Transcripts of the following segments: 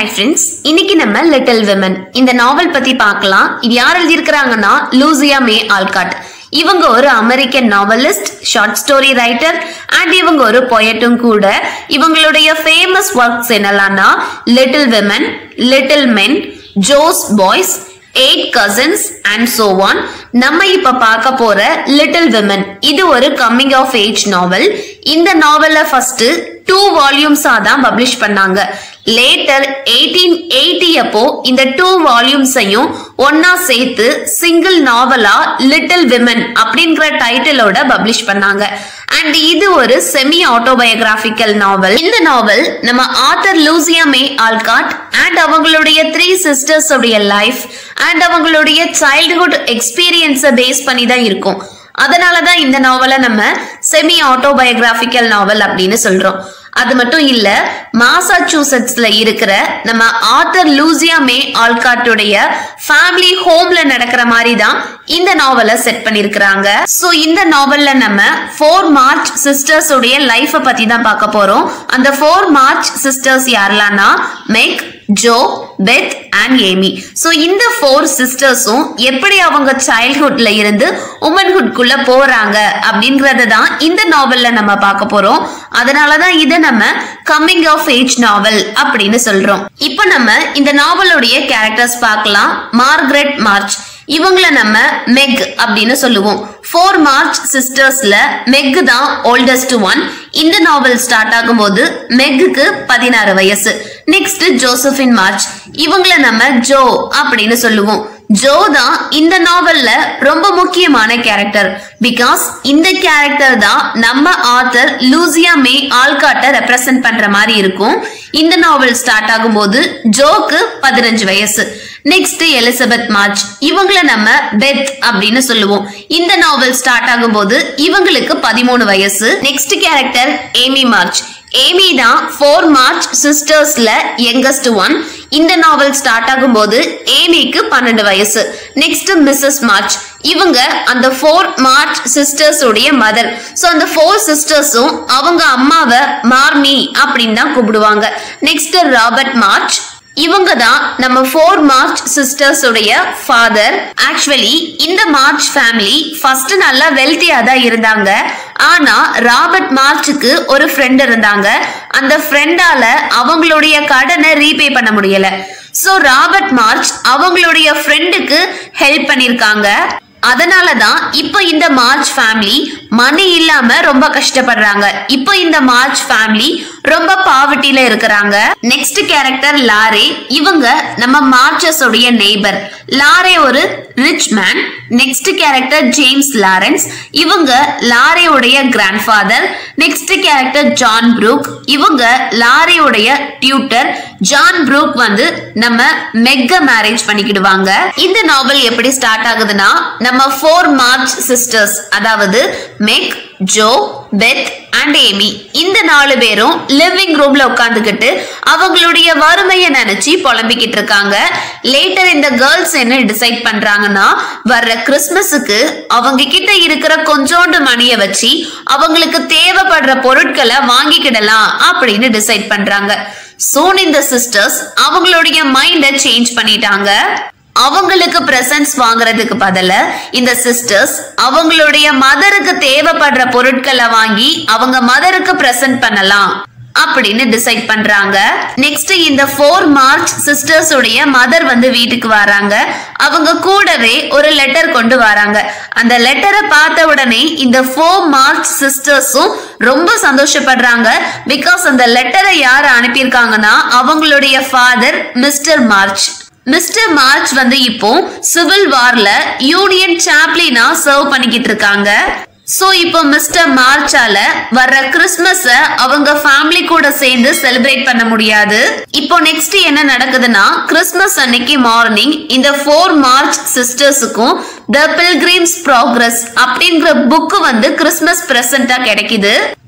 hi friends இன்னைக்கு நம்ம little women இந்த நாவல் பத்தி பார்க்கலாம் இது யார் எழுதியிருக்கிறாங்கன்னா லூசியா மே ஆல்காட் இவங்க ஒரு American novelist short story writer and இவங்க ஒரு பொயட்டும் கூட இவங்களுடைய ஃபேமஸ் ஒர்க்ஸ் என்னலாம்னா little women little men Jo's boys eight cousins and so one நம்ம இப்ப பார்க்க போற லிட்டில் விமன் இது ஒரு கம்மிங் ஆஃப் ஏஜ் நாவல் இந்த நாவல்ல ஃபர்ஸ்ட் டூ வால்யூம்ஸா தான் பப்ளிஷ் பண்ணாங்க லேட்டர் எயிட்டீன் எயிட்டி அப்போ இந்த டூ வால்யூம்ஸையும் ஒன்னா சேர்த்து சிங்கிள் நாவலா லிட்டில் விமன் அப்படிங்கிற டைட்டிலோட பப்ளிஷ் பண்ணாங்க அண்ட் இது ஒரு செமி ஆட்டோபயோகிராபிக்கல் நாவல் இந்த நாவல் நம்ம author Louisa May Alcott and அவங்களுடைய த்ரீ சிஸ்டர்ஸ் உடைய லைஃப் அண்ட் அவங்களுடைய சைல்ட்ஹுட் எக்ஸ்பீரியன்ஸை பேஸ் பண்ணி தான் இருக்கும் அதனால தான் இந்த நாவலை நம்ம செமி ஆட்டோபயோகிராபிக்கல் நாவல் அப்படின்னு சொல்றோம் அது மட்டும் இல்ல மாசாச்சூசட்ஸ்ல இருக்கிற நம்ம ஆத்தர் லூசியா மே ஆல்காட்டுடைய ஃபேமிலி ஹோம்ல நடக்கிற மாதிரி தான் இந்த நாவலை செட் பண்ணிருக்கிறாங்க சோ இந்த நாவல்ல நம்ம ஃபோர் மார்ச் சிஸ்டர்ஸ் உடைய லைஃப பத்தி தான் பார்க்க போறோம் அந்த ஃபோர் மார்ச் சிஸ்டர்ஸ் யாரெல்லாம்னா Meg Jo Beth and Amy so இந்த ஃபோர் சிஸ்டர்ஸும் எப்படி அவங்க சைல்ட்ஹுட்ல இருந்து உமன்ஹுட்குள்ள போறாங்க அப்படிங்கறத தான் இந்த நாவல்ல நம்ம பார்க்க போறோம் அதனால தான் இதை நம்ம கம்மிங் ஆஃப் ஏஜ் நாவல் அப்படின்னு சொல்றோம் இப்போ நம்ம இந்த நாவலுடைய கேரக்டர்ஸ் பார்க்கலாம் மார்கரெட் மார்ச் இவங்கள நம்ம மெக் அப்படின்னு சொல்லுவோம் ஃபோர் மார்ச் சிஸ்டர்ஸ்ல மெக் தான் ஓல்டஸ்ட் ஒன் இந்த நாவல் ஸ்டார்ட் ஆகும்போது மெக்குக்கு பதினாறு வயசு நெக்ஸ்ட் ஜோசபின் மார்ச் இவங்கள நம்ம ஜோ அப்படின்னு சொல்லுவோம் ஜோ தான் இந்த நாவல்ல ரொம்ப முக்கியமான கேரக்டர் பிகாஸ் இந்த கேரக்டர் தான் நம்ம ஆத்தர் லூசியா மே ஆல்காட்டை ரெப்ரசன்ட் பண்ற மாதிரி இருக்கும் இந்த நாவல் ஸ்டார்ட் ஆகும்போது ஜோக்கு பதினஞ்சு வயசு நெக்ஸ்ட் எலிசபெத் மார்ச் இவங்கள நம்ம பெத் அப்படின்னு சொல்லுவோம் இந்த நாவல் ஸ்டார்ட் ஆகும்போது இவங்களுக்கு பதிமூணு வயசு next character Amy March Amy தான் ஃபோர் மார்ச் சிஸ்டர்ஸ்ல யங்கஸ்ட் ஒன் இந்த நாவல் ஸ்டார்ட் ஆகும்போது ஏமிக்கு பன்னெண்டு வயசு நெக்ஸ்ட் மிஸ்ஸஸ் மார்ச் இவங்க அந்த ஃபோர் மார்ச் சிஸ்டர்ஸ் உடைய மதர் ஸோ அந்த ஃபோர் சிஸ்டர்ஸும் அவங்க அம்மாவை மார்மி அப்படின்னு தான் கூப்பிடுவாங்க நெக்ஸ்ட் ராபர்ட் மார்ச் இவங்க தான் நம்ம ஃபோர் மார்ச் சிஸ்டர்ஸ் உடைய ஃபாதர் ஆக்சுவலி இந்த மார்ச் ஃபேமிலி ஃபர்ஸ்ட் நல்லா வெல்த்தியா தான் இருந்தாங்க ஆனா ராபர்ட் மார்ச்சுக்கு ஒரு ஃப்ரெண்ட் இருந்தாங்க அந்த ஃப்ரெண்டால அவங்களுடைய கடனை ரீபே பண்ண முடியல சோ ராபர்ட் மார்ச் அவங்களுடைய ஃப்ரெண்டுக்கு ஹெல்ப் பண்ணிருக்காங்க அதனால தான் இப்போ இந்த மார்ச் ஃபேமிலி மணி இல்லாம ரொம்ப கஷ்டப்படுறாங்க இப்போ இந்த மார்ச் ஃபேமிலி ரொம்ப பாவர்ட்டில இருக்கிறாங்க நெக்ஸ்ட் கேரக்டர் லாரே இவங்க நம்ம மார்ச்சஸ் உடைய நெய்பர் லாரே ஒரு rich man next character James Laurence இவங்க லாரேவுடைய grandfather next character John Brooke இவங்க லாரேவுடைய டியூட்டர் ஜான் ப்ரூக் வந்து நம்ம மெக்க மேரேஜ் பண்ணிக்கிடுவாங்க இந்த நாவல் எப்படி ஸ்டார்ட் ஆகுதுன்னா நம்ம ஃபோர் மார்ச் சிஸ்டர்ஸ் அதாவது Meg Jo Beth and Amy இந்த நாலு பேரும் லிவிங் ரூம்ல உட்காந்துக்கிட்டு அவங்களுடைய வறுமையை நினைச்சு புலம்பிக்கிட்டு இருக்காங்க லேட்டர் இந்த கேர்ள்ஸ் என்ன டிசைட் பண்றாங்கன்னா வர்ற கிறிஸ்மஸுக்கு அவங்க கிட்ட இருக்கிற கொஞ்சோண்டு மணியை வச்சு அவங்களுக்கு தேவைப்படுற பொருட்களை வாங்கிக்கிடலாம் அப்படின்னு டிசைட் பண்றாங்க சோன் இந்த சிஸ்டர்ஸ் அவங்களுடைய மைண்டை சேஞ்ச் பண்ணிட்டாங்க அவங்களுக்கு பிரசன்ஸ் வாங்குறதுக்கு பதில இந்த சிஸ்டர்ஸ் அவங்களுடைய மதருக்கு தேவைப்படுற பொருட்களை வாங்கி அவங்க மதருக்கு பிரசன்ட் பண்ணலாம் அப்படின்னு டிசைட் பண்றாங்க நெக்ஸ்ட் இந்த ஃபோர் மார்ச் சிஸ்டர்ஸ் உடைய மதர் வந்து வீட்டுக்கு வராங்க அவங்க கூடவே ஒரு லெட்டர் கொண்டு வராங்க அந்த லெட்டரை பார்த்த உடனே இந்த ஃபோர் மார்ச் சிஸ்டர்ஸும் ரொம்ப சந்தோஷப்படுறாங்க பிகாஸ் அந்த லெட்டரை யார் அனுப்பியிருக்காங்கன்னா அவங்களுடைய father Mr March Mr March வந்து இப்போ சிவில் வார்ல யூனியன் சாப்ளினா சர்வ் பண்ணிக்கிட்டு இருக்காங்க சோ இப்போ மிஸ்டர் மார்ச்சால வர்ற கிறிஸ்மஸ அவங்க ஃபேமிலி கூட சேர்ந்து செலிப்ரேட் பண்ண முடியாது இப்போ நெக்ஸ்ட் என்ன நடக்குதுன்னா கிறிஸ்மஸ் அன்னைக்கு மார்னிங் இந்த ஃபோர் மார்ச் சிஸ்டர்ஸுக்கும் த பில்கிரிம்ஸ் ப்ராக்ரஸ் அப்படிங்கிற புக் வந்து கிறிஸ்மஸ் பிரசன்டா கிடைக்குது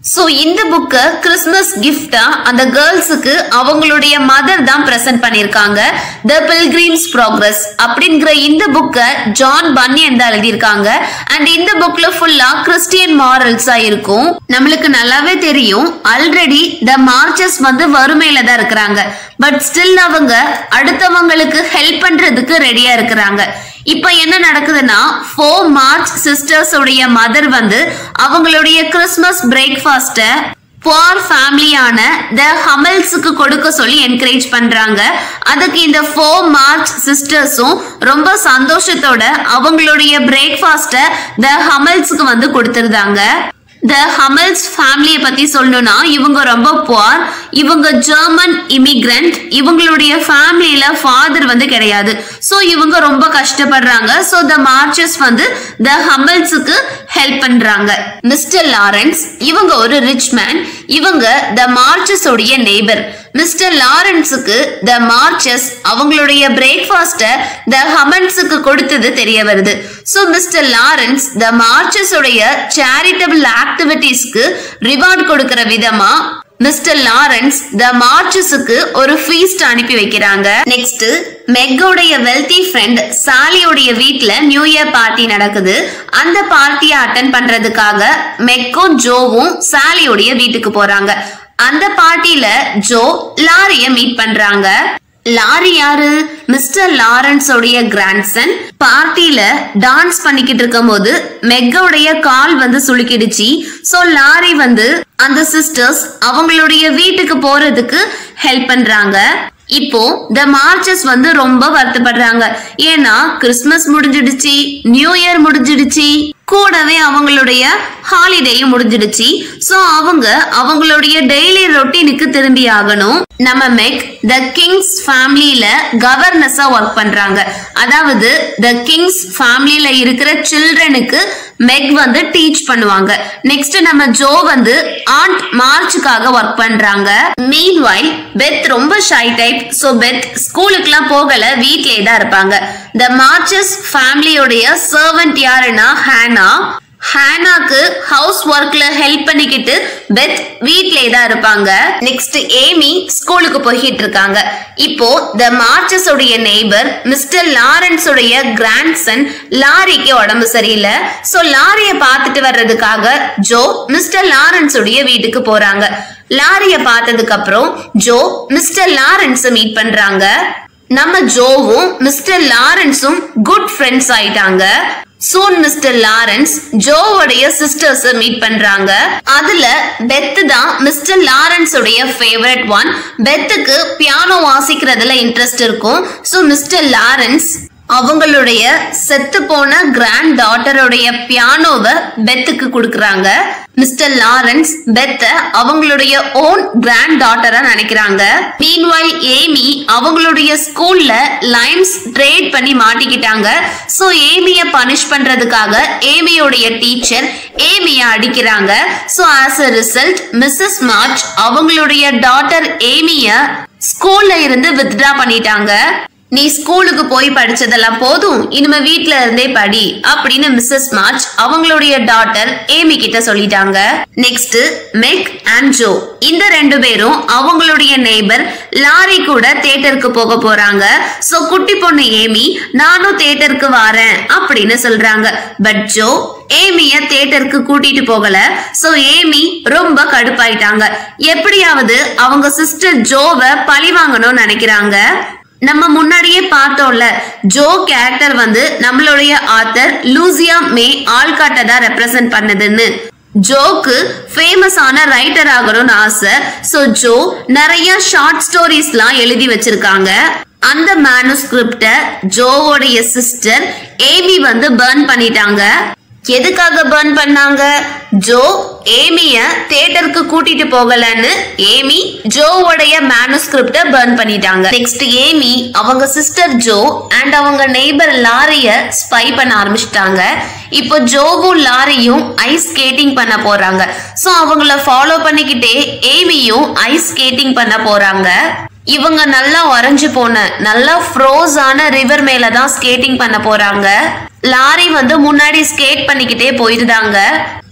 சோ இந்த புக்க கிறிஸ்மஸ் கிஃப்டா அந்த கேர்ள்ஸுக்கு அவங்களுடைய மதர் தான் பிரசன்ட் பண்ணிருக்காங்க த பில்கிரீம்ஸ் ப்ராக்ரஸ் அப்படிங்கிற இந்த புக்க ஜான் பன்னியன் தான் எழுதியிருக்காங்க அண்ட் இந்த புக்ல ஃபுல்லா கிறிஸ்டியன் மாரல்ஸா இருக்கும் நம்மளுக்கு நல்லாவே தெரியும் ஆல்ரெடி த மார்ச்சஸ் வந்து வறுமையில தான் இருக்கிறாங்க பட் ஸ்டில் அவங்க அடுத்தவங்களுக்கு ஹெல்ப் பண்றதுக்கு ரெடியா இருக்கிறாங்க இப்ப என்ன நடக்குதுன்னா ஃபோர் மார்ச் சிஸ்டர்ஸ் உடைய மதர் வந்து அவங்களுடைய கிறிஸ்மஸ் பிரேக்ஃபாஸ்ட புவர் ஃபேமிலியான த ஹமல்ஸுக்கு கொடுக்க சொல்லி என்கரேஜ் பண்றாங்க அதுக்கு இந்த ஃபோர் மார்ச் சிஸ்டர்ஸும் ரொம்ப சந்தோஷத்தோட அவங்களுடைய பிரேக்ஃபாஸ்ட த ஹமல்ஸுக்கு வந்து கொடுத்துருந்தாங்க த ஹமல்ஸ் ஃபேமிலியை பத்தி சொல்லணும்னா இவங்க ரொம்ப புவர் இவங்க ஜெர்மன் இமிகிரண்ட் இவங்களுடைய ஃபேமிலியில ஃபாதர் வந்து கிடையாது ஸோ இவங்க ரொம்ப கஷ்டப்படுறாங்க ஸோ த மார்ச்சஸ் வந்து த ஹமல்ஸுக்கு ஹெல்ப் பண்றாங்க மிஸ்டர் லாரன்ஸ் இவங்க ஒரு ரிச் மேன் இவங்க த மார்ச்சஸ் உடைய நெய்பர் மிஸ்டர் லாரன்ஸுக்கு த மார்ச்சஸ் அவங்களுடைய பிரேக்ஃபாஸ்ட த ஹமன்ஸுக்கு கொடுத்தது தெரிய வருது so Mr Laurence the Marches உடைய சேரிட்டபிள் ஆக்டிவிட்டீஸ்க்கு ரிவார்ட் கொடுக்கிற விதமா மிஸ்டர் லாரன்ஸ் த மார்ச்சஸுக்கு ஒரு ஃபீஸ்ட் அனுப்பி வைக்கிறாங்க நெக்ஸ்ட் மெக்கோடைய வெல்தி ஃப்ரெண்ட் சாலியோடைய வீட்ல நியூ இயர் பார்ட்டி நடக்குது அந்த பார்ட்டியை அட்டன் பண்றதுக்காக மெக்கும் ஜோவும் சாலியோடைய வீட்டுக்கு போறாங்க அந்த பார்ட்டில ஜோ லாரிய மீட் பண்றாங்க லாரி யாரு மிஸ்டர் லாரன்ஸ் உடைய கிராண்ட்சன் பார்ட்டில டான்ஸ் பண்ணிக்கிட்டு இருக்கும் போது மெக்கோடைய கால் வந்து சுளுக்கிடுச்சு சோ லாரி வந்து அந்த சிஸ்டர்ஸ் அவங்களுடைய வீட்டுக்கு போறதுக்கு ஹெல்ப் பண்றாங்க இப்போ த மார்ச்சஸ் வந்து ரொம்ப வருத்தப்படுறாங்க ஏன்னா கிறிஸ்மஸ் முடிஞ்சிடுச்சு நியூ இயர் முடிஞ்சிடுச்சு கூடவே அவங்களுடைய ஹாலிடேயும் முடிஞ்சிடுச்சு சோ அவங்க அவங்களுடைய டெய்லி ரொட்டீனுக்கு திரும்பி ஆகணும் நம்ம மெக் த கிங்ஸ் ஃபேமிலியில கவர்னஸா ஒர்க் பண்றாங்க அதாவது த கிங்ஸ் ஃபேமிலியில இருக்கிற சில்ட்ரனுக்கு மெக் வந்து டீச் பண்ணுவாங்க நெக்ஸ்ட் நம்ம ஜோ வந்து ஆண்ட் மார்ச்சுக்காக ஒர்க் பண்றாங்க மீன் வைல் பெத் ரொம்ப ஷை டைப் சோ பெத் ஸ்கூலுக்குலாம் போகல வீட்லயே தான் இருப்பாங்க த மார்ச்சஸ் ஃபேமிலியோடைய சர்வன்ட் யாருன்னா ஹேனா ஹேனாக்கு ஹவுஸ் ஒர்க்ல ஹெல்ப் பண்ணிக்கிட்டு பெத் வீட்லயே தான் இருப்பாங்க நெக்ஸ்ட் ஏமி ஸ்கூலுக்கு போய்கிட்டு இருக்காங்க இப்போ த மார்ச்சஸ் உடைய நெய்பர் மிஸ்டர் லாரன்ஸ் உடைய கிராண்ட்சன் லாரிக்கு உடம்பு சரியில்லை சோ லாரிய பார்த்துட்டு வர்றதுக்காக ஜோ மிஸ்டர் லாரன்ஸ் உடைய வீட்டுக்கு போறாங்க லாரிய பார்த்ததுக்கு அப்புறம் ஜோ மிஸ்டர் லாரன்ஸ் மீட் பண்றாங்க நம்ம ஜோவும் மிஸ்டர் லாரன்ஸும் குட் ஃப்ரெண்ட்ஸ் ஆயிட்டாங்க சூன் மிஸ்டர் லாரன்ஸ் ஜோவோடைய சிஸ்டர்ஸ் மீட் பண்றாங்க அதுல பெத் தான் மிஸ்டர் லாரன்ஸ் உடைய ஃபேவரட் ஒன் பெத்துக்கு பியானோ வாசிக்கிறதுல இன்ட்ரெஸ்ட் இருக்கும் சோ மிஸ்டர் லாரன்ஸ் அவங்களுடைய செத்து போன கிராண்ட் டாட்டருடைய பியானோவை பெத்துக்கு கொடுக்கறாங்க மிஸ்டர் லாரன்ஸ் பெத்த அவங்களுடைய ஓன் கிராண்ட் டாட்டரா நினைக்கிறாங்க மீன்வாய் ஏமி அவங்களுடைய ஸ்கூல்ல லைம்ஸ் ட்ரேட் பண்ணி மாட்டிக்கிட்டாங்க சோ ஏமிய பனிஷ் பண்றதுக்காக ஏமியோடைய டீச்சர் ஏமிய அடிக்கிறாங்க so as a result Mrs March அவங்களுடைய டாட்டர் ஏமிய ஸ்கூல்ல இருந்து வித்ட்ரா பண்ணிட்டாங்க நீ ஸ்கூலுக்கு போய் படிச்சதெல்லாம் போதும் இனிமே வீட்ல இருந்தே படி அப்படின்னு மிஸ்ஸஸ் மார்ச் அவங்களுடைய டாட்டர் ஏமி கிட்ட சொல்லிட்டாங்க நெக்ஸ்ட் மெக் அண்ட் ஜோ இந்த ரெண்டு பேரும் அவங்களுடைய நெய்பர் லாரி கூட தியேட்டருக்கு போக போறாங்க சோ குட்டி பொண்ணு ஏமி நானும் தியேட்டருக்கு வரேன் அப்படின்னு சொல்றாங்க பட் ஜோ ஏமிய தியேட்டருக்கு கூட்டிட்டு போகல சோ ஏமி ரொம்ப கடுப்பாயிட்டாங்க எப்படியாவது அவங்க சிஸ்டர் ஜோவை பழி வாங்கணும்னு நினைக்கிறாங்க நம்ம முன்னாடியே பார்த்தோம்ல ஜோ கேரக்டர் வந்து நம்மளுடைய ஆத்தர் லூசியா மே ஆள்காட்டை தான் ரெப்ரசன்ட் பண்ணுதுன்னு ஜோக்கு ஃபேமஸான ரைட்டர் ஆகணும்னு ஆசை ஸோ ஜோ நிறைய ஷார்ட் ஸ்டோரிஸ்லாம் எழுதி வச்சிருக்காங்க அந்த மேனுஸ்கிரிப்ட ஜோவோடைய சிஸ்டர் ஏமி வந்து பர்ன் பண்ணிட்டாங்க எதுக்காக பர்ன் பண்ணாங்க ஜோ ஏமிய தியேட்டருக்கு கூட்டிட்டு போகலன்னு ஏமி ஜோவோடைய மேனுஸ்கிரிப்ட பர்ன் பண்ணிட்டாங்க நெக்ஸ்ட் ஏமி அவங்க சிஸ்டர் ஜோ அண்ட் அவங்க நெய்பர் லாரிய ஸ்பை பண்ண ஆரம்பிச்சிட்டாங்க இப்போ ஜோவும் லாரியும் ஐஸ் ஸ்கேட்டிங் பண்ண போறாங்க சோ அவங்கள ஃபாலோ பண்ணிக்கிட்டே ஏமியும் ஐஸ் ஸ்கேட்டிங் பண்ண போறாங்க இவங்க நல்லா உறைஞ்சு போன நல்லா ஃப்ரோஸான ரிவர் மேல தான் ஸ்கேட்டிங் பண்ண போறாங்க லாரி வந்து முன்னாடி ஸ்கேட் பண்ணிக்கிட்டே போயிருந்தாங்க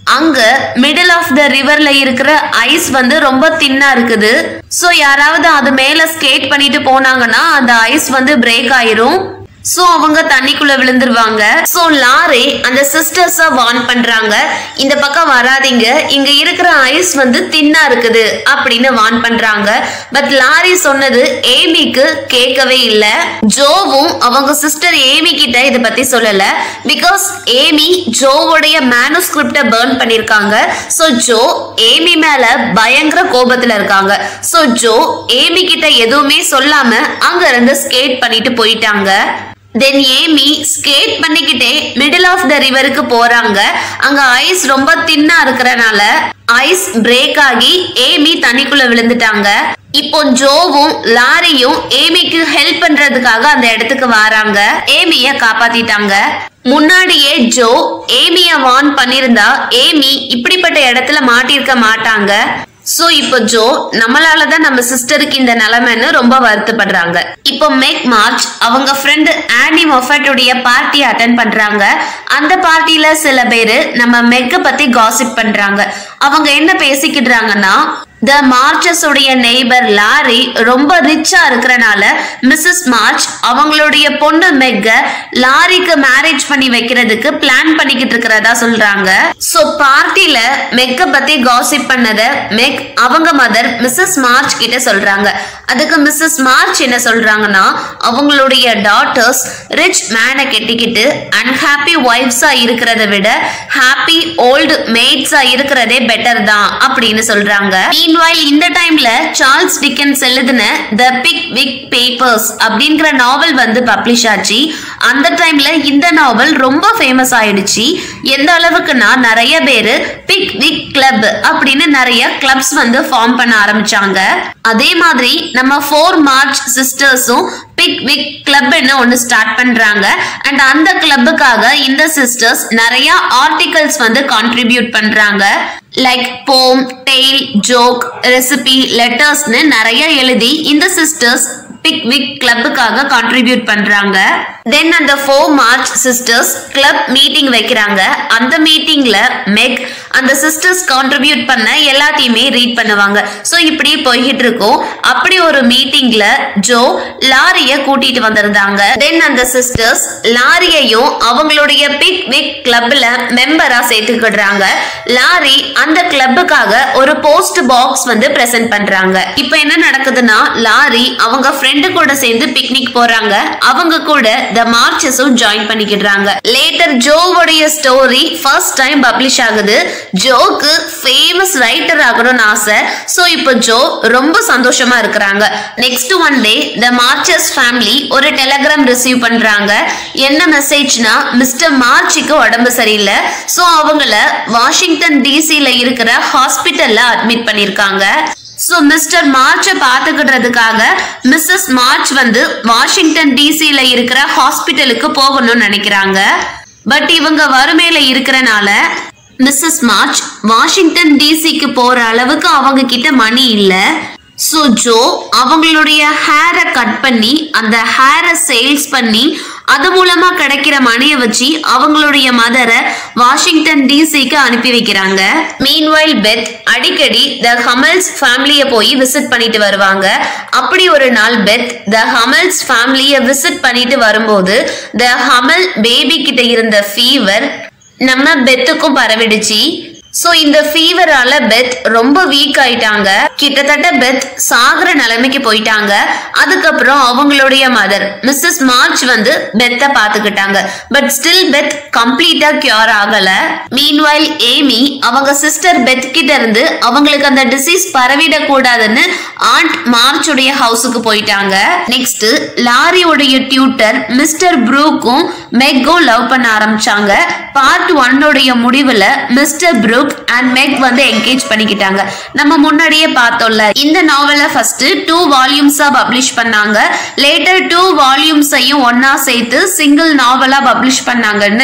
அங்க மிடில் ஆஃப் த ரிவர்ல இருக்கிற ஐஸ் வந்து ரொம்ப தின்னா இருக்குது சோ யாராவது அது மேல ஸ்கேட் பண்ணிட்டு போனாங்கன்னா அந்த ஐஸ் வந்து பிரேக் ஆயிரும் சோ அவங்க தண்ணிக்குள்ள விழுந்துருவாங்க சோ லாரி அந்த சிஸ்டர்ஸ வார்ன் பண்றாங்க இந்த பக்கம் வராதீங்க இங்க இருக்கிற ஐஸ் வந்து தின்னா இருக்குது அப்படின்னு வார்ன் பண்றாங்க பட் லாரி சொன்னது ஏமிக்கு கேட்கவே இல்ல ஜோவும் அவங்க சிஸ்டர் ஏமி கிட்ட இத பத்தி சொல்லல பிகாஸ் ஏமி ஜோவுடைய மேனுஸ்கிரிப்ட பேர்ன் பண்ணிருக்காங்க சோ ஜோ ஏமி மேல பயங்கர கோபத்துல இருக்காங்க சோ ஜோ ஏமி கிட்ட எதுவுமே சொல்லாம அங்க இருந்து ஸ்கேட் பண்ணிட்டு போயிட்டாங்க தென் ஏமி ஸ்கேட் பண்ணிக்கிட்டே மிடில் ஆஃப் த ரிவருக்கு போறாங்க அங்க ஐஸ் ரொம்ப தின்னா இருக்கறனால ஐஸ் பிரேக் ஆகி ஏமி தண்ணிக்குள்ள விழுந்துட்டாங்க இப்போ ஜோவும் லாரியும் ஏமிக்கு ஹெல்ப் பண்றதுக்காக அந்த இடத்துக்கு வராங்க ஏமிய காப்பாத்திட்டாங்க முன்னாடியே ஜோ ஏமிய வார்ன் பண்ணிருந்தா ஏமி இப்படிப்பட்ட இடத்துல மாட்டிருக்க மாட்டாங்க சோ இப்போ ஜோ நம்மளால தான் நம்ம சிஸ்டருக்கு இந்த நிலைமைன்னு ரொம்ப வருத்தப்படுறாங்க இப்போ மேக் மார்ச் அவங்க ஃப்ரெண்டு ஆனி மொஃபட்டுடைய பார்ட்டி அட்டன் பண்றாங்க அந்த பார்ட்டில சில பேரு நம்ம மெக்க பத்தி காசிப் பண்றாங்க அவங்க என்ன பேசிக்கிடுறாங்கன்னா த மார்ச்சஸ் உடைய நெய்பர் லாரி ரொம்ப ரிச்சா இருக்கிறனால மிஸ்ஸஸ் மார்ச் அவங்களுடைய பொண்ணு மெக்க லாரிக்கு மேரேஜ் பண்ணி வைக்கிறதுக்கு பிளான் பண்ணிக்கிட்டு இருக்கிறதா சொல்றாங்க சோ பார்ட்டில மெக்க பத்தி காசிப் பண்ணத மெக் அவங்க மதர் மிஸ்ஸஸ் மார்ச் கிட்ட சொல்றாங்க அதுக்கு மிஸ்ஸஸ் மார்ச் என்ன சொல்றாங்கன்னா அவங்களுடைய டாட்டர்ஸ் ரிச் மேனை கெட்டிக்கிட்டு அன்ஹாப்பி ஒய்ஃப்ஸா இருக்கிறத விட ஹாப்பி ஓல்டு மேட்ஸா இருக்கிறதே பெட்டர் தான் அப்படின்னு சொல்றாங்க மீன்வாயில் இந்த டைம்ல சார்ல்ஸ் டிக்கன்ஸ் எழுதின த பிக் விக் பேப்பர்ஸ் அப்படிங்கிற நாவல் வந்து பப்ளிஷ் ஆச்சு அந்த டைம்ல இந்த நாவல் ரொம்ப ஃபேமஸ் ஆயிடுச்சு எந்த அளவுக்குன்னா நிறைய பேரு பிக் விக் கிளப் அப்படின்னு நிறைய கிளப்ஸ் வந்து ஃபார்ம் பண்ண ஆரம்பிச்சாங்க அதே மாதிரி நம்ம ஃபோர் மார்ச் சிஸ்டர்ஸும் பிக் விக் கிளப்னு ஒன்று ஸ்டார்ட் பண்றாங்க அண்ட் அந்த கிளப்புக்காக இந்த சிஸ்டர்ஸ் நிறைய ஆர்டிகல்ஸ் வந்து கான்ட்ரிபியூட் பண்றாங்க லைக் போம் டெய்ல் ஜோக் ரெசிபி லெட்டர்ஸ்னு நிறைய எழுதி இந்த சிஸ்டர்ஸ் பிக் விக் கிளப்புக்காக கான்ட்ரிபியூட் பண்றாங்க தென் அந்த four March sisters club meeting வைக்கிறாங்க அந்த மீட்டிங்ல மெக் அந்த சிஸ்டர்ஸ் கான்ட்ரிபியூட் பண்ண எல்லாத்தையுமே ரீட் பண்ணுவாங்க ஸோ இப்படி போய்கிட்டு இருக்கும் அப்படி ஒரு மீட்டிங்ல ஜோ லாரிய கூட்டிட்டு வந்திருந்தாங்க தென் அந்த சிஸ்டர்ஸ் லாரியையும் அவங்களுடைய பிக் விக் கிளப்ல மெம்பரா சேர்த்துக்கிடுறாங்க லாரி அந்த கிளப்புக்காக ஒரு போஸ்ட் பாக்ஸ் வந்து பிரசன்ட் பண்றாங்க இப்போ என்ன நடக்குதுன்னா லாரி அவங்க ஃப்ரெண்டு கூட சேர்ந்து பிக்னிக் போறாங்க அவங்க கூட த மார்ச்சஸும் ஜாயின் பண்ணிக்கிடுறாங்க லேட்டர் ஜோவுடைய ஸ்டோரி ஃபர்ஸ்ட் டைம் பப்ளிஷ் ஆகுது ஜோக்கு ஃபேமஸ் ரைட்டர் ஆகணும்னு ஆசை ஸோ இப்போ ஜோ ரொம்ப சந்தோஷமா இருக்கிறாங்க next one day the Marches family ஒரு டெலகிராம் ரிசீவ் பண்றாங்க என்ன மெசேஜ்னா மிஸ்டர் மார்ச்சுக்கு உடம்பு சரியில்லை ஸோ அவங்கள வாஷிங்டன் டிசில இருக்கிற ஹாஸ்பிட்டல்ல அட்மிட் பண்ணிருக்காங்க ஸோ மிஸ்டர் மார்ச்சை பார்த்துக்கிடுறதுக்காக மிஸ்ஸஸ் மார்ச் வந்து வாஷிங்டன் டிசில இருக்கிற ஹாஸ்பிட்டலுக்கு போகணும்னு நினைக்கிறாங்க பட் இவங்க வறுமையில இருக்கிறனால மிஸ்ஸஸ் மார்ச் வாஷிங்டன் டிசிக்கு போற அளவுக்கு அவங்க கிட்ட மணி இல்ல ஸோ ஜோ அவங்களுடைய ஹேரை கட் பண்ணி அந்த ஹேரை சேல்ஸ் பண்ணி அது மூலமா கிடைக்கிற மணியை வச்சு அவங்களுடைய மதரை வாஷிங்டன் டிசிக்கு அனுப்பி வைக்கிறாங்க மீன்வைல் பெத் அடிக்கடி த ஹமல்ஸ் ஃபேமிலியை போய் விசிட் பண்ணிட்டு வருவாங்க அப்படி ஒரு நாள் பெத் த ஹமல்ஸ் ஃபேமிலியை விசிட் பண்ணிட்டு வரும்போது த ஹமல் பேபி கிட்ட இருந்த ஃபீவர் நம்ம பெத்துக்கும் பரவிடுச்சு சோ இந்த ஃபீவரால பெத் ரொம்ப வீக் ஆயிட்டாங்க கிட்டத்தட்ட பெத் சாகுற நிலைமைக்கு போயிட்டாங்க அதுக்கப்புறம் அவங்களுடைய மதர் மிஸ்ஸஸ் மார்ச் வந்து பெத்தை பாத்துக்கிட்டாங்க பட் ஸ்டில் பெத் கம்ப்ளீட்டா கியூர் ஆகல மீன்வைல் ஏமி அவங்க சிஸ்டர் பெத் கிட்ட இருந்து அவங்களுக்கு அந்த டிசீஸ் பரவிட கூடாதுன்னு ஆண்ட் மார்ச்சுடைய ஹவுஸுக்கு போயிட்டாங்க நெக்ஸ்ட் லாரியோடைய டியூட்டர் மிஸ்டர் ப்ரூக்கும் மெக்கும் லவ் பண்ண ஆரம்பிச்சாங்க பார்ட் ஒன்னுடைய முடிவுல மிஸ்டர் ப்ரூக் அண்ட் மெக் வந்து என்கேஜ் பண்ணிக்கிட்டாங்க நம்ம முன்னாடியே பார்த்தோம்ல இந்த நாவலை ஃபர்ஸ்ட் டூ வால்யூம்ஸா பப்ளிஷ் பண்ணாங்க லேட்டர் டூ வால்யூம்ஸையும் ஒன்னா சேர்த்து சிங்கிள் நாவலா பப்ளிஷ் பண்ணாங்கன்னு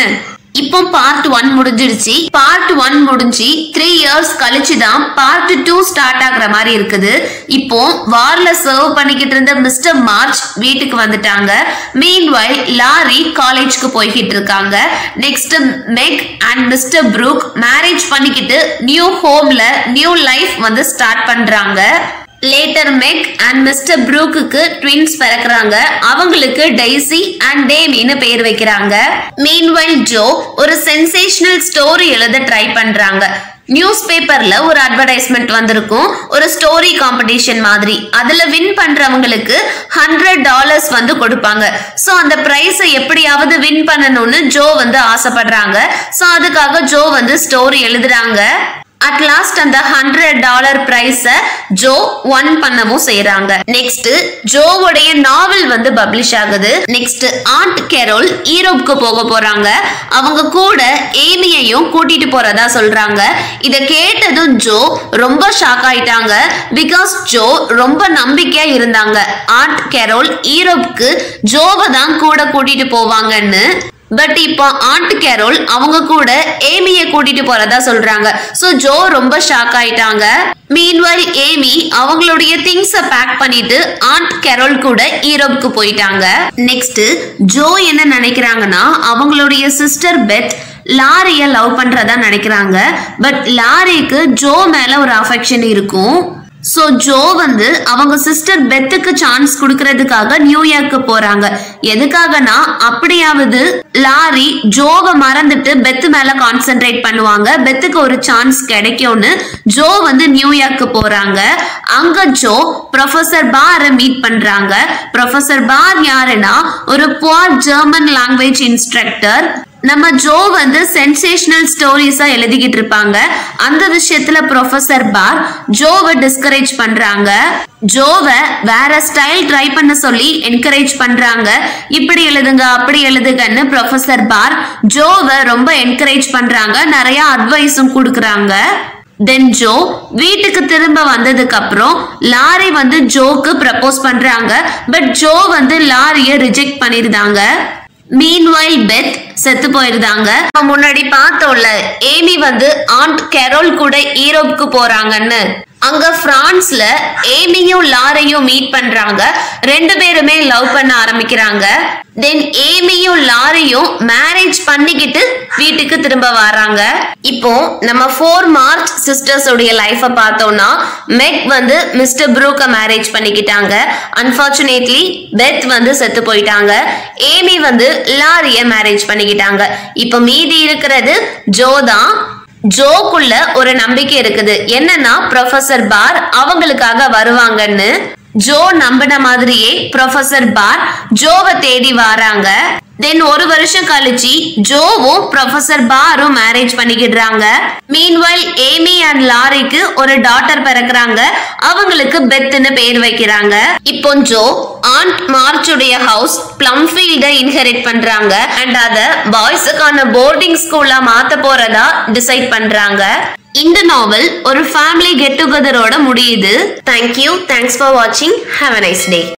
இப்போ பார்ட் ஒன் முடிஞ்சிருச்சு பார்ட் ஒன் முடிஞ்சு த்ரீ இயர்ஸ் கழிச்சு தான் பார்ட் டூ ஸ்டார்ட் ஆகுற மாதிரி இருக்குது இப்போ வார்ல சர்வ் பண்ணிக்கிட்டு இருந்த மிஸ்டர் மார்ச் வீட்டுக்கு வந்துட்டாங்க மீன் வைல் லாரி காலேஜ்க்கு போய்கிட்டு இருக்காங்க next Meg and Mr Brooke marriage பண்ணிக்கிட்டு நியூ ஹோம்ல நியூ லைஃப் வந்து ஸ்டார்ட் பண்றாங்க லேட்டர் மெக் அண்ட் மிஸ்டர் ப்ரூக்குக்கு ட்வின்ஸ் பிறக்குறாங்க அவங்களுக்கு டெய்ஸி அண்ட் டேமின்னு பேர் வைக்கிறாங்க மீன்வைல் ஜோ ஒரு சென்சேஷனல் ஸ்டோரி எழுத ட்ரை பண்றாங்க நியூஸ் பேப்பர்ல ஒரு அட்வர்டைஸ்மெண்ட் வந்திருக்கும் ஒரு ஸ்டோரி காம்படிஷன் மாதிரி அதுல வின் பண்றவங்களுக்கு ஹண்ட்ரட் டாலர்ஸ் வந்து கொடுப்பாங்க சோ அந்த பிரைஸை எப்படியாவது வின் பண்ணணும்னு ஜோ வந்து ஆசைப்படுறாங்க சோ அதுக்காக ஜோ வந்து ஸ்டோரி எழுதுறாங்க அட் லாஸ்ட் அந்த ஹண்ட்ரட் டாலர் பிரைஸ ஜோ ஒன் பண்ணவும் செய்யறாங்க நெக்ஸ்ட் ஜோவுடைய நாவல் வந்து பப்ளிஷ் ஆகுது நெக்ஸ்ட் ஆண்ட் கெரோல் ஈரோப்க்கு போக போறாங்க அவங்க கூட ஏமியையும் கூட்டிட்டு போறதா சொல்றாங்க இத கேட்டதும் ஜோ ரொம்ப ஷாக் ஆயிட்டாங்க பிகாஸ் ஜோ ரொம்ப நம்பிக்கையா இருந்தாங்க ஆண்ட் கெரோல் ஈரோப்க்கு ஜோவை தான் கூட கூட்டிட்டு போவாங்கன்னு பட் இப்போ ஆண்ட் கேரோல் அவங்க கூட ஏமிய கூட்டிட்டு போறதா சொல்றாங்க சோ ஜோ ரொம்ப ஷாக் ஆயிட்டாங்க மீன்வைல் ஏமி அவங்களுடைய திங்ஸ பேக் பண்ணிட்டு ஆண்ட் கேரோல் கூட ஈரோப்க்கு போயிட்டாங்க நெக்ஸ்ட் ஜோ என்ன நினைக்கிறாங்கன்னா அவங்களுடைய சிஸ்டர் பெத் லாரிய லவ் பண்றதா நினைக்கிறாங்க பட் லாரிக்கு ஜோ மேல ஒரு அஃபெக்ஷன் இருக்கும் சோ ஜோ வந்து அவங்க சிஸ்டர் பெத்துக்கு சான்ஸ் கொடுக்கறதுக்காக நியூயார்க்கு போறாங்க எதுக்காகனா அப்படியாவது லாரி ஜோவை மறந்துட்டு பெத்து மேல கான்சென்ட்ரேட் பண்ணுவாங்க பெத்துக்கு ஒரு சான்ஸ் கிடைக்கும்னு ஜோ வந்து நியூயார்க்கு போறாங்க அங்க ஜோ ப்ரொஃபசர் பார மீட் பண்றாங்க ப்ரொஃபசர் பார் யாருன்னா ஒரு புவர் ஜெர்மன் லாங்குவேஜ் இன்ஸ்ட்ரக்டர் நம்ம ஜோ வந்து சென்சேஷனல் ஸ்டோரிஸா எழுதிக்கிட்டு இருப்பாங்க அந்த விஷயத்துல ப்ரொஃபசர் பார் ஜோவை டிஸ்கரேஜ் பண்றாங்க ஜோவை வேற ஸ்டைல் ட்ரை பண்ண சொல்லி என்கரேஜ் பண்றாங்க இப்படி எழுதுங்க அப்படி எழுதுங்கன்னு ப்ரொஃபசர் பார் ஜோவை ரொம்ப என்கரேஜ் பண்றாங்க நிறைய அட்வைஸும் கொடுக்குறாங்க தென் ஜோ வீட்டுக்கு திரும்ப வந்ததுக்கு அப்புறம் லாரி வந்து ஜோக்கு ப்ரப்போஸ் பண்றாங்க பட் ஜோ வந்து லாரிய ரிஜெக்ட் பண்ணிருந்தாங்க மீன்வைல் பெத் செத்து போயிருந்தாங்க நம்ம முன்னாடி பார்த்தோம்ல ஏமி வந்து ஆண்ட் கெரோல் கூட ஈரோப்க்கு போறாங்கன்னு அங்க பிரான்ஸ்ல ஏமியும் லாரையும் மீட் பண்றாங்க ரெண்டு பேருமே லவ் பண்ண ஆரம்பிக்கிறாங்க தென் ஏமியும் லாரியும் மேரேஜ் பண்ணிக்கிட்டு வீட்டுக்கு திரும்ப வராங்க இப்போ நம்ம ஃபோர் மார்ச் சிஸ்டர்ஸ் உடைய லைஃப பார்த்தோம்னா மெக் வந்து மிஸ்டர் ப்ரூக்க மேரேஜ் பண்ணிக்கிட்டாங்க அன்பார்ச்சுனேட்லி பெத் வந்து செத்து போயிட்டாங்க ஏமி வந்து லாரிய மேரேஜ் பண்ணிக்கிட்டாங்க இப்போ மீதி இருக்கிறது ஜோ தான் ஜோக்குள்ள ஒரு நம்பிக்கை இருக்குது என்னன்னா ப்ரொஃபசர் பார் அவங்களுக்காக வருவாங்கன்னு ஜோ நம்பின மாதிரியே ப்ரொஃபசர் பார் ஜோவை தேடி வராங்க தென் ஒரு வருஷம் கழிச்சு ஜோவும் ப்ரொஃபசர் பாரும் மேரேஜ் பண்ணிக்கிடுறாங்க மீன்வைல் ஏமி அண்ட் லாரிக்கு ஒரு டாட்டர் பிறக்குறாங்க அவங்களுக்கு பெத்துன்னு பேர் வைக்கிறாங்க இப்போ ஜோ ஆண்ட் மார்ச்சுடைய ஹவுஸ் பிளம்ஃபீல்ட இன்ஹெரிட் பண்றாங்க அண்ட் அத பாய்ஸுக்கான போர்டிங் ஸ்கூல்ல மாத்த போறதா டிசைட் பண்றாங்க இந்த நாவல் ஒரு ஃபேமிலி கெட் டுகெதரோட முடியுது தேங்க்யூ தேங்க்ஸ் ஃபார் வாட்சிங் ஹாவ் அ நைஸ் டே